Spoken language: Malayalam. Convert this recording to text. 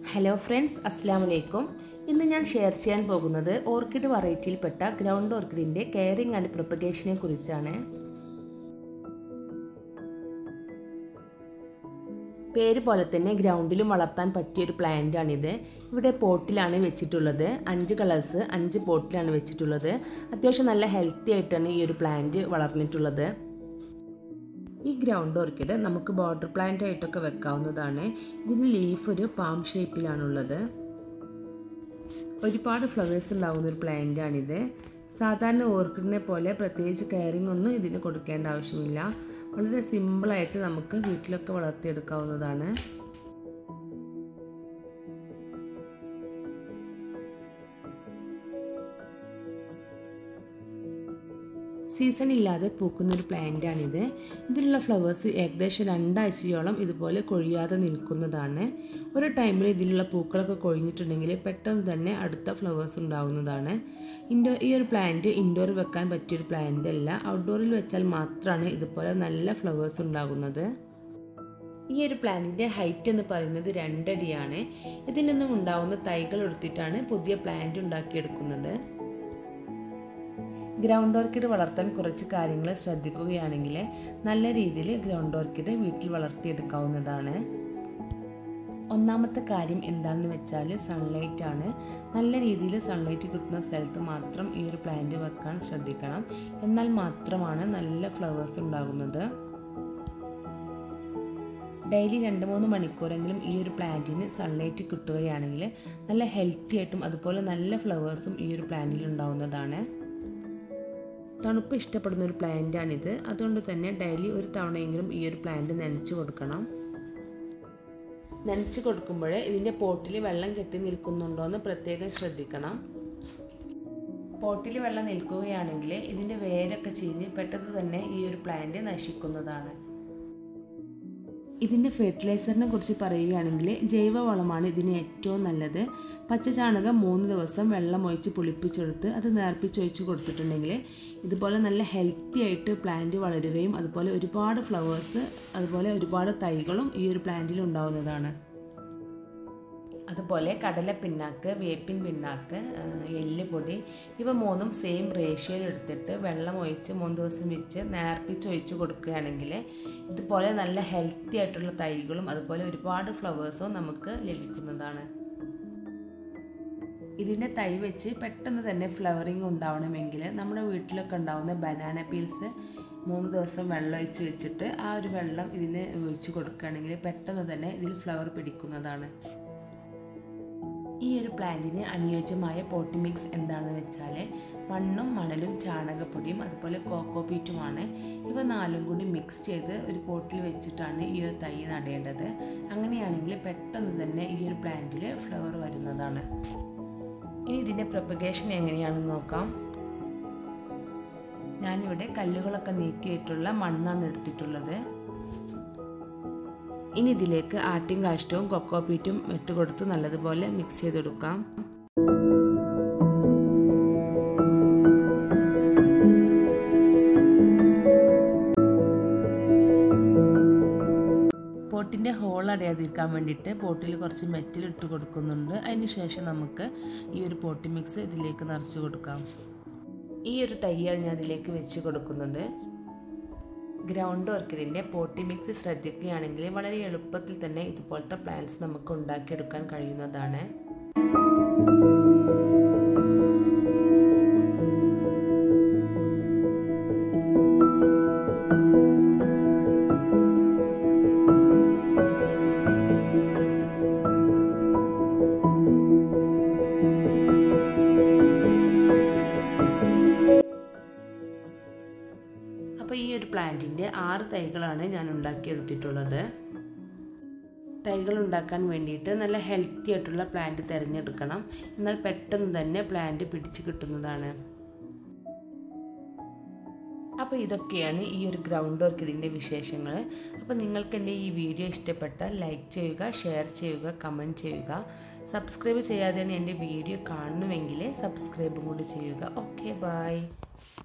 ഹലോ ഫ്രണ്ട്സ് അസ്സാം വലൈക്കും ഇന്ന് ഞാൻ ഷെയർ ചെയ്യാൻ പോകുന്നത് ഓർക്കിഡ് വെറൈറ്റിയിൽപ്പെട്ട ഗ്രൗണ്ട് ഓർക്കിഡിൻ്റെ കെയറിംഗ് ആൻഡ് പ്രൊപ്പഗേഷനെ കുറിച്ചാണ് പേര് പോലെ തന്നെ ഗ്രൗണ്ടിലും വളർത്താൻ പറ്റിയൊരു പ്ലാന്റാണിത് ഇവിടെ പോട്ടിലാണ് വെച്ചിട്ടുള്ളത് അഞ്ച് കളേഴ്സ് അഞ്ച് പോട്ടിലാണ് വെച്ചിട്ടുള്ളത് അത്യാവശ്യം നല്ല ഹെൽത്തി ആയിട്ടാണ് ഈ ഒരു പ്ലാന്റ് വളർന്നിട്ടുള്ളത് ഈ ഗ്രൗണ്ട് ഓർക്കിഡ് നമുക്ക് ബോർഡർ പ്ലാന്റ് ആയിട്ടൊക്കെ വെക്കാവുന്നതാണ് ഇതിന് ലീഫ് ഒരു പാം ഷേപ്പിലാണുള്ളത് ഒരുപാട് ഫ്ലവേഴ്സ് ഉണ്ടാകുന്ന ഒരു പ്ലാന്റാണിത് സാധാരണ ഓർക്കിഡിനെ പോലെ പ്രത്യേകിച്ച് കെയറിംഗ് ഒന്നും ഇതിന് കൊടുക്കേണ്ട ആവശ്യമില്ല വളരെ സിമ്പിളായിട്ട് നമുക്ക് വീട്ടിലൊക്കെ വളർത്തിയെടുക്കാവുന്നതാണ് സീസൺ ഇല്ലാതെ പൂക്കുന്ന ഒരു പ്ലാന്റാണിത് ഇതിലുള്ള ഫ്ലവേഴ്സ് ഏകദേശം രണ്ടാഴ്ചയോളം ഇതുപോലെ കൊഴിയാതെ നിൽക്കുന്നതാണ് ഒരു ടൈമിൽ ഇതിലുള്ള പൂക്കളൊക്കെ കൊഴിഞ്ഞിട്ടുണ്ടെങ്കിൽ പെട്ടെന്ന് തന്നെ അടുത്ത ഫ്ലവേഴ്സ് ഉണ്ടാകുന്നതാണ് ഇൻഡോർ ഈ ഒരു പ്ലാന്റ് ഇൻഡോർ വെക്കാൻ പറ്റിയൊരു പ്ലാന്റ് അല്ല ഔട്ട്ഡോറിൽ വെച്ചാൽ മാത്രമാണ് ഇതുപോലെ നല്ല ഫ്ലവേഴ്സ് ഉണ്ടാകുന്നത് ഈ ഒരു പ്ലാന്റിൻ്റെ ഹൈറ്റ് എന്ന് പറയുന്നത് രണ്ടടിയാണ് ഇതിൽ നിന്നും ഉണ്ടാകുന്ന തൈകൾ എടുത്തിട്ടാണ് പുതിയ പ്ലാന്റ് ഉണ്ടാക്കിയെടുക്കുന്നത് ഗ്രൗണ്ട് ഓർക്കിഡ് വളർത്താൻ കുറച്ച് കാര്യങ്ങൾ ശ്രദ്ധിക്കുകയാണെങ്കിൽ നല്ല രീതിയിൽ ഗ്രൗണ്ട് ഓർക്കിഡ് വീട്ടിൽ വളർത്തിയെടുക്കാവുന്നതാണ് ഒന്നാമത്തെ കാര്യം എന്താണെന്ന് വെച്ചാൽ സൺലൈറ്റ് ആണ് നല്ല രീതിയിൽ സൺലൈറ്റ് കിട്ടുന്ന സ്ഥലത്ത് മാത്രം ഈ ഒരു പ്ലാന്റ് വെക്കാൻ ശ്രദ്ധിക്കണം എന്നാൽ മാത്രമാണ് നല്ല ഫ്ലവേഴ്സ് ഉണ്ടാകുന്നത് ഡെയിലി രണ്ട് മൂന്ന് മണിക്കൂറെങ്കിലും ഈ ഒരു പ്ലാന്റിന് സൺലൈറ്റ് കിട്ടുകയാണെങ്കിൽ നല്ല ഹെൽത്തി ആയിട്ടും അതുപോലെ നല്ല ഫ്ലവേഴ്സും ഈ ഒരു പ്ലാന്റിൽ ഉണ്ടാവുന്നതാണ് തണുപ്പ് ഇഷ്ടപ്പെടുന്ന ഒരു പ്ലാന്റാണിത് അതുകൊണ്ട് തന്നെ ഡെയിലി ഒരു തവണയെങ്കിലും ഈ ഒരു പ്ലാന്റ് നനച്ച് കൊടുക്കണം നനച്ച് കൊടുക്കുമ്പോൾ ഇതിൻ്റെ പോട്ടിൽ വെള്ളം കെട്ടി നിൽക്കുന്നുണ്ടോ എന്ന് പ്രത്യേകം ശ്രദ്ധിക്കണം പോട്ടിൽ വെള്ളം നിൽക്കുകയാണെങ്കിൽ ഇതിൻ്റെ വേരൊക്കെ ചീഞ്ഞ് പെട്ടെന്ന് തന്നെ ഈ ഒരു പ്ലാന്റ് നശിക്കുന്നതാണ് ഇതിൻ്റെ ഫെർട്ടിലൈസറിനെ കുറിച്ച് പറയുകയാണെങ്കിൽ ജൈവവളമാണ് ഇതിന് ഏറ്റവും നല്ലത് പച്ചചാണകം മൂന്ന് ദിവസം വെള്ളം ഒഴിച്ച് പുളിപ്പിച്ചെടുത്ത് അത് നേർപ്പിച്ചൊഴിച്ച് കൊടുത്തിട്ടുണ്ടെങ്കിൽ ഇതുപോലെ നല്ല ഹെൽത്തി ആയിട്ട് പ്ലാന്റ് വളരുകയും അതുപോലെ ഒരുപാട് ഫ്ലവേഴ്സ് അതുപോലെ ഒരുപാട് തൈകളും ഈ ഒരു പ്ലാന്റിൽ ഉണ്ടാവുന്നതാണ് അതുപോലെ കടല പിണ്ണാക്ക് വേപ്പിൻ പിണ്ണാക്ക് എല്ലുപൊടി ഇവ മൂന്നും സെയിം റേഷ്യോയിൽ എടുത്തിട്ട് വെള്ളം ഒഴിച്ച് മൂന്ന് ദിവസം വെച്ച് നേർപ്പിച്ച് ഒഴിച്ച് കൊടുക്കുകയാണെങ്കിൽ ഇതുപോലെ നല്ല ഹെൽത്തി ആയിട്ടുള്ള തൈകളും അതുപോലെ ഒരുപാട് ഫ്ലവേഴ്സും നമുക്ക് ലഭിക്കുന്നതാണ് ഇതിൻ്റെ തൈ വെച്ച് പെട്ടെന്ന് തന്നെ ഫ്ലവറിങ് ഉണ്ടാവണമെങ്കിൽ നമ്മുടെ വീട്ടിലൊക്കെ ഉണ്ടാവുന്ന ബനാന പീൽസ് മൂന്ന് ദിവസം വെള്ളം ഒഴിച്ച് വെച്ചിട്ട് ആ ഒരു വെള്ളം ഇതിന് ഒഴിച്ച് കൊടുക്കുകയാണെങ്കിൽ പെട്ടെന്ന് തന്നെ ഇതിൽ ഫ്ലവർ പിടിക്കുന്നതാണ് ഈ ഒരു പ്ലാന്റിന് അനുയോജ്യമായ പോട്ടി മിക്സ് എന്താണെന്ന് വെച്ചാൽ മണ്ണും മണലും ചാണകപ്പൊടിയും അതുപോലെ കോക്കോപീറ്റുമാണ് ഇവ നാലും കൂടി മിക്സ് ചെയ്ത് ഒരു പോട്ടിൽ വെച്ചിട്ടാണ് ഈ ഒരു തൈ നടേണ്ടത് അങ്ങനെയാണെങ്കിൽ പെട്ടെന്ന് തന്നെ ഈ ഒരു പ്ലാന്റിൽ ഫ്ലവർ വരുന്നതാണ് ഇനി ഇതിൻ്റെ പ്രൊപ്പഗേഷൻ എങ്ങനെയാണെന്ന് നോക്കാം ഞാനിവിടെ കല്ലുകളൊക്കെ നീക്കിയിട്ടുള്ള മണ്ണാണ് എടുത്തിട്ടുള്ളത് ഇനി ഇതിലേക്ക് ആട്ടിൻ കാഷ്ടവും കൊക്കോപീറ്റും ഇട്ട് കൊടുത്ത് നല്ലതുപോലെ മിക്സ് ചെയ്തെടുക്കാം പോട്ടിൻ്റെ ഹോൾ അടയാതിരിക്കാൻ വേണ്ടിയിട്ട് പോട്ടിൽ കുറച്ച് മെറ്റൽ ഇട്ട് കൊടുക്കുന്നുണ്ട് അതിന് ശേഷം നമുക്ക് ഈ ഒരു പോട്ടി മിക്സ് ഇതിലേക്ക് നിറച്ച് കൊടുക്കാം ഈ ഒരു തയ്യാണ് ഞാൻ ഇതിലേക്ക് വെച്ച് കൊടുക്കുന്നത് ഗ്രൗണ്ട് ഓർക്കിഡിൻ്റെ പോട്ടി മിക്സ് ശ്രദ്ധിക്കുകയാണെങ്കിൽ വളരെ എളുപ്പത്തിൽ തന്നെ ഇതുപോലത്തെ പ്ലാന്റ്സ് നമുക്ക് ഉണ്ടാക്കിയെടുക്കാൻ കഴിയുന്നതാണ് അപ്പോൾ ഈ ഒരു പ്ലാന്റിൻ്റെ ആറ് തൈകളാണ് ഞാൻ ഉണ്ടാക്കിയെടുത്തിട്ടുള്ളത് തൈകൾ ഉണ്ടാക്കാൻ വേണ്ടിയിട്ട് നല്ല ഹെൽത്തി ആയിട്ടുള്ള പ്ലാന്റ് തിരഞ്ഞെടുക്കണം എന്നാൽ പെട്ടെന്ന് തന്നെ പ്ലാന്റ് പിടിച്ച് കിട്ടുന്നതാണ് അപ്പോൾ ഇതൊക്കെയാണ് ഈ ഒരു ഗ്രൗണ്ട് ഓർക്കിഡിൻ്റെ വിശേഷങ്ങൾ അപ്പോൾ നിങ്ങൾക്ക് എൻ്റെ ഈ വീഡിയോ ഇഷ്ടപ്പെട്ടാൽ ലൈക്ക് ചെയ്യുക ഷെയർ ചെയ്യുക കമൻറ്റ് ചെയ്യുക സബ്സ്ക്രൈബ് ചെയ്യാതെയാണ് എൻ്റെ വീഡിയോ കാണുന്നുവെങ്കിൽ സബ്സ്ക്രൈബും കൂടി ചെയ്യുക ഓക്കെ ബൈ